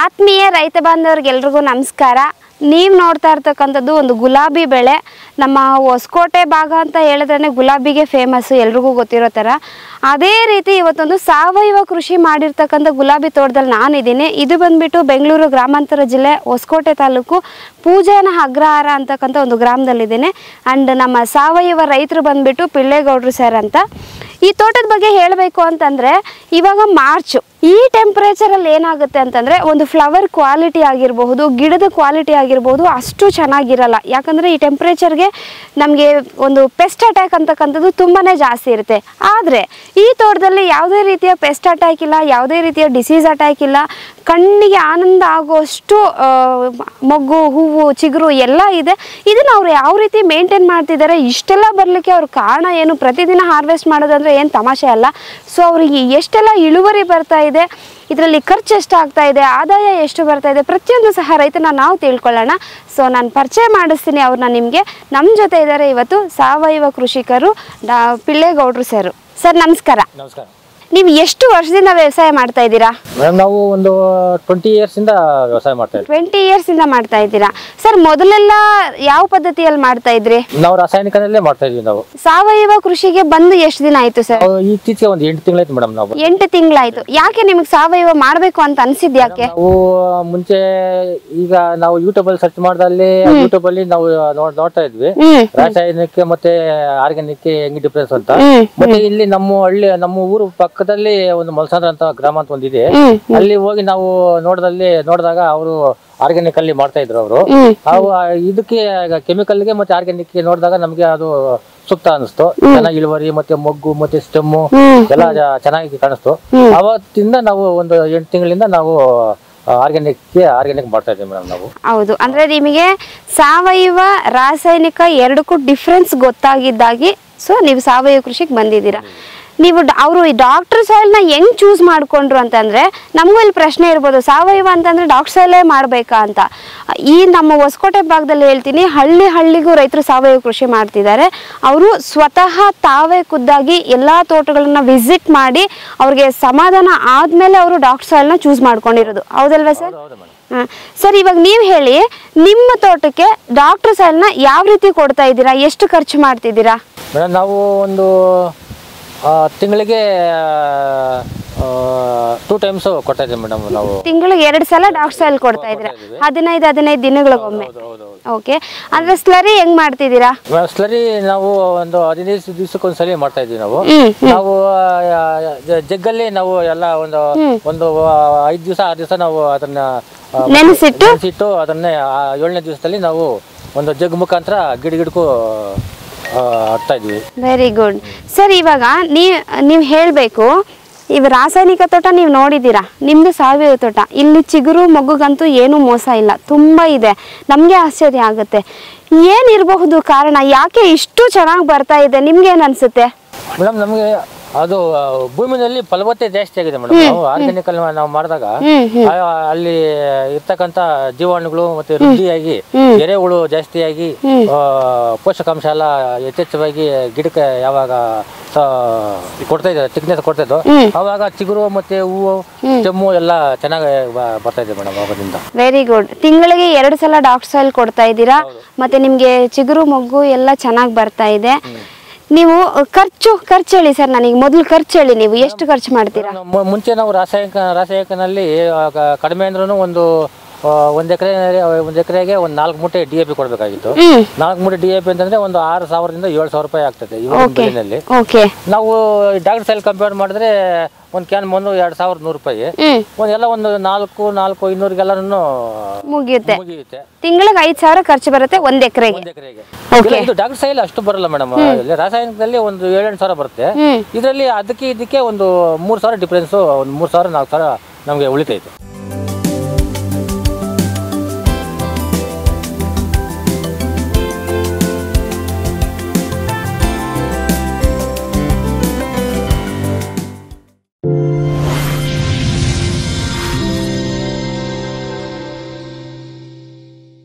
ಆತ್ಮೀಯ ರೈತ ಬಾಂಧವರಿಗೆಲ್ರಿಗೂ ನಮಸ್ಕಾರ ನೀವು ನೋಡ್ತಾ ಇರ್ತಕ್ಕಂಥದ್ದು ಒಂದು ಗುಲಾಬಿ ಬೆಳೆ ನಮ್ಮ ಹೊಸಕೋಟೆ ಭಾಗ ಅಂತ ಹೇಳಿದ್ರೆ ಗುಲಾಬಿಗೆ ಫೇಮಸ್ಸು ಎಲ್ರಿಗೂ ಗೊತ್ತಿರೋ ಥರ ಅದೇ ರೀತಿ ಇವತ್ತೊಂದು ಸಾವಯವ ಕೃಷಿ ಮಾಡಿರ್ತಕ್ಕಂಥ ಗುಲಾಬಿ ತೋಟದಲ್ಲಿ ನಾನಿದ್ದೀನಿ ಇದು ಬಂದ್ಬಿಟ್ಟು ಬೆಂಗಳೂರು ಗ್ರಾಮಾಂತರ ಜಿಲ್ಲೆ ಹೊಸಕೋಟೆ ತಾಲೂಕು ಪೂಜಾನ ಅಗ್ರಹಾರ ಅಂತಕ್ಕಂಥ ಒಂದು ಗ್ರಾಮದಲ್ಲಿದ್ದೀನಿ ಆ್ಯಂಡ್ ನಮ್ಮ ಸಾವಯವ ರೈತರು ಬಂದ್ಬಿಟ್ಟು ಪಿಳ್ಳೆಗೌಡ್ರು ಸರ್ ಅಂತ ಈ ತೋಟದ ಬಗ್ಗೆ ಹೇಳಬೇಕು ಅಂತಂದರೆ ಇವಾಗ ಮಾರ್ಚು ಈ ಟೆಂಪ್ರೇಚರಲ್ಲಿ ಏನಾಗುತ್ತೆ ಅಂತಂದರೆ ಒಂದು ಫ್ಲವರ್ ಕ್ವಾಲಿಟಿ ಆಗಿರಬಹುದು ಗಿಡದ ಕ್ವಾಲಿಟಿ ಆಗಿರ್ಬೋದು ಅಷ್ಟು ಚೆನ್ನಾಗಿರಲ್ಲ ಯಾಕಂದರೆ ಈ ಟೆಂಪ್ರೇಚರ್ಗೆ ನಮಗೆ ಒಂದು ಪೆಸ್ಟ್ ಅಟ್ಯಾಕ್ ಅಂತಕ್ಕಂಥದ್ದು ತುಂಬಾ ಜಾಸ್ತಿ ಇರುತ್ತೆ ಆದರೆ ಈ ತೋಟದಲ್ಲಿ ಯಾವುದೇ ರೀತಿಯ ಪೆಸ್ಟ್ ಅಟ್ಯಾಕ್ ಇಲ್ಲ ಯಾವುದೇ ರೀತಿಯ ಡಿಸೀಸ್ ಅಟ್ಯಾಕ್ ಇಲ್ಲ ಕಣ್ಣಿಗೆ ಆನಂದ ಆಗುವಷ್ಟು ಆ, ಮೊಗ್ಗು ಹೂವು ಚಿಗುರು ಎಲ್ಲ ಇದೆ ಇದನ್ನ ಅವ್ರು ಯಾವ ರೀತಿ ಮೇಂಟೈನ್ ಮಾಡ್ತಿದ್ದಾರೆ ಇಷ್ಟೆಲ್ಲ ಬರಲಿಕ್ಕೆ ಅವ್ರ ಕಾರಣ ಏನು ಪ್ರತಿದಿನ ಹಾರ್ವೆಸ್ಟ್ ಮಾಡೋದಂದ್ರೆ ಏನು ತಮಾಷೆ ಅಲ್ಲ ಸೊ ಅವ್ರಿಗೆ ಎಷ್ಟೆಲ್ಲ ಇಳುವರಿ ಬರ್ತಾ ಇದೆ ಇದರಲ್ಲಿ ಖರ್ಚು ಎಷ್ಟು ಆಗ್ತಾ ಇದೆ ಆದಾಯ ಎಷ್ಟು ಬರ್ತಾ ಇದೆ ಪ್ರತಿಯೊಂದು ಸಹ ರೈತನ ನಾವು ತಿಳ್ಕೊಳ್ಳೋಣ ಸೊ ನಾನು ಪರಿಚಯ ಮಾಡಿಸ್ತೀನಿ ಅವ್ರನ್ನ ನಿಮಗೆ ನಮ್ಮ ಜೊತೆ ಇದ್ದಾರೆ ಇವತ್ತು ಸಾವಯವ ಕೃಷಿಕರು ಡಾ ಪಿಳ್ಳೆಗೌಡ್ರು ಸರ್ ಸರ್ ನಮಸ್ಕಾರ ನಮಸ್ಕಾರ ನೀವು ಎಷ್ಟು ವರ್ಷದಿಂದ ವ್ಯವಸಾಯ ಮಾಡ್ತಾ ಇದ್ದೀರಾ ಮೇಡಮ್ ನಾವು ಒಂದು ಟ್ವೆಂಟಿ ಇಂದ ವ್ಯವಸಾಯ ಮಾಡ್ತಾ ಇದ್ವಿ ಟ್ವೆಂಟಿ ಇಯರ್ಸಿಂದ ಮಾಡ್ತಾ ಇದ್ದೀರಾ ಸರ್ ಮೊದಲೆಲ್ಲ ಯಾವ ಪದ್ಧತಿಯಲ್ಲಿ ಮಾಡ್ತಾ ಇದ್ರಿ ನಾವು ರಾಸಾಯನಿಕನಲ್ಲೇ ಮಾಡ್ತಾ ಇದ್ವಿ ನಾವು ಸಾವಯವ ಕೃಷಿಗೆ ಬಂದು ಎಷ್ಟು ದಿನ ಆಯ್ತು ಸರ್ ನಾವು ಇತ್ತೀಚೆಗೆ ಒಂದು ಎಂಟು ತಿಂಗಳಾಯ್ತು ಮೇಡಮ್ ನಾವು ಎಂಟು ತಿಂಗಳಾಯ್ತು ಯಾಕೆ ನಿಮಗೆ ಸಾವಯವ ಮಾಡಬೇಕು ಅಂತ ಅನ್ಸಿದ್ ಯಾಕೆ ನಾವು ಮುಂಚೆ ಈಗ ನಾವು ಯೂಟ್ಯೂಬ್ ಅಲ್ಲಿ ಸರ್ಚ್ ಮಾಡ್ದಲ್ಲಿ ಯೂಟ್ಯೂಬ್ ಅಲ್ಲಿ ನಾವು ನೋಡ್- ನೋಡ್ತಾ ಇದ್ವಿ ಹ್ಮ್ ರಾಸಾಯನಿಕ ಮತ್ತೆ ಆರ್ಗ್ಯಾನಿಕ್ ಹೆಂಗ್ ಡಿಫ್ರೆನ್ಸ್ ಅಂತ ಹ್ಮ್ ಮತ್ತೆ ಇಲ್ಲಿ ನಮ್ಮ ಹಳ್ಳಿ ನಮ್ಮ ಊರು ಪಕ್ಕದಲ್ಲಿ ಒಂದು ಮಲ್ಸಾಂದ್ರ ಅಂತ ಗ್ರಾಮ ಅಂತ ಒಂದಿದೆ ಹ್ಮ್ ಅಲ್ಲಿ ಹೋಗಿ ನಾವು ನೋಡದಲ್ಲಿ ನೋಡಿದಾಗ ಅವರು ಆರ್ಗ್ಯಾನಿಕ್ ಅಲ್ಲಿ ಮಾಡ್ತಾ ಇದ್ರು ಅವರು ಹ್ಮ್ ಅವು ಇದಕ್ಕೆ ಕೆಮಿಕಲ್ಗೆ ಮತ್ತೆ ಆರ್ಗ್ಯಾನಿಕ್ ನೋಡಿದಾಗ ನಮ್ಗೆ ಅದು ಸೂಕ್ತ ಅನಿಸ್ತು ಚೆನ್ನಾಗಿ ಇಳುವರಿ ಮತ್ತೆ ಮೊಗ್ಗು ಮತ್ತೆ ಸ್ಟೆಮ್ಮು ಹ್ಮ್ ಎಲ್ಲ ಜ- ಚೆನ್ನಾಗಿ ಕಾಣಿಸ್ತು ಹ್ಮ್. ಅವತ್ತಿಂದ ನಾವು ಒಂದು ಎಂಟು ತಿಂಗಳಿಂದ ನಾವು ಆರ್ಗ್ಯಾನಿಕ್ಗೆ ಆರ್ಗ್ಯಾನಿಕ್ ಮಾಡ್ತಾ ಇದ್ದೀವಿ ಮೇಡಮ್ ನಾವು ಹೌದು ಅಂದ್ರೆ ನಿಮಗೆ ಸಾವಯವ ರಾಸಾಯನಿಕ ಎರಡಕ್ಕೂ ಡಿಫ್ರೆನ್ಸ್ ಗೊತ್ತಾಗಿದ್ದಾಗಿ ಸೊ ನೀವು ಸಾವಯವ ಕೃಷಿಗೆ ಬಂದಿದ್ದೀರಾ ನೀವು ಅವರು ಡಾಕ್ಟರ್ ಸಾಯಿಲ್ನ ಹೆಂಗ್ ಚೂಸ್ ಮಾಡ್ಕೊಂಡ್ರು ಅಂತಂದ್ರೆ ನಮಗೂ ಇಲ್ಲಿ ಪ್ರಶ್ನೆ ಇರ್ಬೋದು ಸಾವಯವ ಅಂತಂದ್ರೆ ಡಾಕ್ಟರ್ ಸಾಯಿಲೇ ಮಾಡಬೇಕಾ ಅಂತ ಈ ನಮ್ಮ ಹೊಸಕೋಟೆ ಭಾಗದಲ್ಲಿ ಹೇಳ್ತೀನಿ ಹಳ್ಳಿ ಹಳ್ಳಿಗೂ ರೈತರು ಸಾವಯವ ಕೃಷಿ ಮಾಡ್ತಿದ್ದಾರೆ ಅವರು ಸ್ವತಃ ತಾವೇ ಖುದ್ದಾಗಿ ಎಲ್ಲಾ ತೋಟಗಳನ್ನ ವಿಸಿಟ್ ಮಾಡಿ ಅವ್ರಿಗೆ ಸಮಾಧಾನ ಆದ್ಮೇಲೆ ಅವರು ಡಾಕ್ಟರ್ ಸಾಯಿಲ್ನ ಚೂಸ್ ಮಾಡ್ಕೊಂಡಿರೋದು ಹೌದಲ್ವಾ ಸರ್ ಹೌದು ಮೇಡಮ್ ಹ. ಸರ್ ಇವಾಗ ನೀವು ಹೇಳಿ ನಿಮ್ಮ ತೋಟಕ್ಕೆ ಡಾಕ್ಟರ್ ಸಾಲ್ನ ಯಾವ ರೀತಿ ಕೊಡ್ತಾ ಇದ್ದೀರಾ ಎಷ್ಟು ಖರ್ಚು ಮಾಡ್ತಿದ್ದೀರಾ ಮೇಡಮ್ ನಾವು ಒಂದು ತಿಂಗಳಿಗೆ ಟೂ ಟೈಮ್ಸ್ ಕೊಡ್ತಾ ಇದ್ದೀವಿ ಮೇಡಮ್ ನಾವು ತಿಂಗಳಿಗೆ ಎರಡು ಸಲ ಡಾಕ್ಟರ್ ಸಾಯಿಲ್ ಕೊಡ್ತಾ ಇದ್ದೀರಾ ಹದಿನೈದು ಹದಿನೈದು ದಿನಗಳಿಗೊಮ್ಮೆ ಹೌದು ಹೌದು ಹೌದು ಓಕೆ ಅಂದ್ರೆ ಸ್ಲರಿ ಹೆಂಗ್ ಮಾಡ್ತಿದ್ದೀರಾ ಮೇಡಮ್ ಸ್ಲರಿ ನಾವು ಒಂದು ಹದಿನೈದು ದಿವಸಕ್ಕೆ ಒಂದ್ಸಲಿ ಮಾಡ್ತಾ ಇದ್ವಿ ನಾವು ಹ್ಮ್ ನಾವು ಆ, ಜ- ಜಗ್ಗಲ್ಲಿ ನಾವು ಎಲ್ಲ ಒಂದು ಒಂದು ಐದು ದಿವಸ ಆರು ದಿವಸ ನಾವು ಅದನ್ನ ಆ, ನೆನೆಸಿಟ್ಟು ನೆನ್ಸಿಟ್ಟು ಅದನ್ನೇ ಆ ಏಳನೇ ದಿವಸದಲ್ಲಿ ನಾವು ಒಂದು ಜಗ್ ಮುಖಾಂತರ ಗಿಡ ಗಿಡಕ್ಕೂ ಹಟ್ತಾ ಇದ್ವಿ ವೆರಿ ಗುಡ್ ಸರ್ ಇವಾಗ ನೀವು ನೀವು ಹೇಳಬೇಕು ಇವ್ ರಾಸಾಯನಿಕ ತೋಟ ನೀವು ನೋಡಿದ್ದೀರಾ ನಿಮ್ದು ಸಾವಯವ ತೋಟ ಇಲ್ಲಿ ಚಿಗುರು ಮಗುಗಂತೂ ಏನೂ ಮೋಸ ಇಲ್ಲ ತುಂಬಾ ಇದೆ ನಮಗೆ ಆಶ್ಚರ್ಯ ಆಗುತ್ತೆ ಏನಿರಬಹುದು ಕಾರಣ ಯಾಕೆ ಇಷ್ಟು ಚೆನ್ನಾಗಿ ಬರ್ತಾ ಇದೆ ನಿಮ್ಗೆ ಏನ್ ಅನ್ಸುತ್ತೆ ಮೇಡಮ್ ನಮಗೆ ಅದು ಆ, ಭೂಮಿನಲ್ಲಿ ಫಲವತ್ತೆ ಜಾಸ್ತಿ ಆಗಿದೆ ಮೇಡಮ್ ನಾವು ಆರ್ಗ್ಯಾನಿಕ್ ಅಲ್ಲಿ ನಾವು ಮಾಡಿದಾಗ ಹ್ಮ್ ಹ್ಮ್ ಆ, ಅಲ್ಲಿ ಇರ್ತಕ್ಕಂಥ ಜೀವಾಣುಗಳು ಮತ್ತೆ ವೃದ್ಧಿಯಾಗಿ ಎರೆಹುಳು ಜಾಸ್ತಿಯಾಗಿ ಆ, ಪೋಷಕಾಂಶ ಎಲ್ಲ ಯಥೇಚ್ಛವಾಗಿ ಗಿಡಕ್ಕೆ ಯಾವಾಗ ಸ- ಕೊಡ್ತಾ ಇದೆ ತಿಕ್ನೆಸ್ ಕೊಡ್ತಾ ಇದ್ದೋ ಅವಾಗ ಚಿಗುರು ಮತ್ತೆ ಹೂವು ಸ್ಟೆಮ್ಮು ಎಲ್ಲ ಚೆನ್ನಾಗಿ ಬ- ಬರ್ತಾ ಇದೆ ಮೇಡಮ್ ಅವಾಗಿಂದ ವೆರಿ ಗುಡ್ ತಿಂಗಳಿಗೆ ಎರಡು ಸಲ ಡಾಕ್ಟರ್ ಸಾಯಿಲ್ ಕೊಡ್ತಾ ಇದ್ದೀರಾ ಮತ್ತೆ ನಿಮ್ಗೆ ಚಿಗುರು ಮೊಗ್ಗು ಎಲ್ಲ ಚೆನ್ನಾಗಿ ಬರ್ತಾ ಇದೆ ನೀವು ಖರ್ಚು ಖರ್ಚು ಹೇಳಿ ಸರ್ ನನಗೆ ಮೊದಲು ಖರ್ಚು ಹೇಳಿ ನೀವು ಎಷ್ಟು ಖರ್ಚು ಮಾಡ್ತೀರಾ ಮು- ಮುಂಚೆ ನಾವು ರಾಸಾಯನಿಕ ರಾಸಾಯನಿಕನಲ್ಲಿ ಆ, ಕ- ಕಡಿಮೆ ಅಂದ್ರೂ ಒಂದು ಆ, ಒಂದ್ ಎಕರೆ ಒಂದ್ ಎಕರೆಗೆ ಒಂದು ನಾಲ್ಕು ಮೂಟೆ ಡಿ ಎ ಪಿ ಕೊಡಬೇಕಾಗಿತ್ತು ಹ್ಮ್ ನಾಲ್ಕು ಮೂಟೆ ಡಿ ಎ ಪಿ ಅಂತಂದ್ರೆ ಒಂದು ಆರು ಸಾವಿರದಿಂದ ಏಳು ಸಾವಿರ ರೂಪಾಯಿ ಆಗ್ತದೆ ಇವಾಗ ಬೆಲೆನಲ್ಲಿ ಓಕೆ ನಾವು ಡಾಕ್ಟರ್ ಸೈಲ್ ಕಂಪೇರ್ ಮಾಡಿದ್ರೆ ಒಂದು ಕ್ಯಾನ್ ಬಂದು ಎರಡು ಸಾವಿರದ ನೂರು ರೂಪಾಯಿ ಹ್ಮ್ ಒಂದು ಎಲ್ಲ ಒಂದು ನಾಲ್ಕು ನಾಲ್ಕು ಇನ್ನೂರಿಗೆಲ್ಲನೂ ಮುಗಿಯುತ್ತೆ ಮುಗಿಯುತ್ತೆ ತಿಂಗಳಿಗೆ ಐದು ಸಾವಿರ ಖರ್ಚು ಬರುತ್ತೆ ಒಂದ್ ಎಕರೆಗೆ ಒಂದು ಎಕರೆಗೆ Okay. ಇದು ಡಾಕ್ಟರ್ ಸೈಲ್ ಅಷ್ಟು ಬರಲ್ಲ ಮೇಡಮ್ ರಾಸಾಯನಿಕದಲ್ಲಿ ಒಂದು ಏಳೆಂಟು ಸಾವಿರ ಬರುತ್ತೆ ಹ್ಮ್ ಇದರಲ್ಲಿ ಅದಕ್ಕೆ ಇದಕ್ಕೆ ಒಂದು ಮೂರು ಸಾವಿರ ಡಿಫ್ರೆನ್ಸು ಒಂದು ಮೂರು ಸಾವಿರ ನಾಲ್ಕು ಸಾವಿರ ನಮಗೆ ಉಳಿತೈತೆ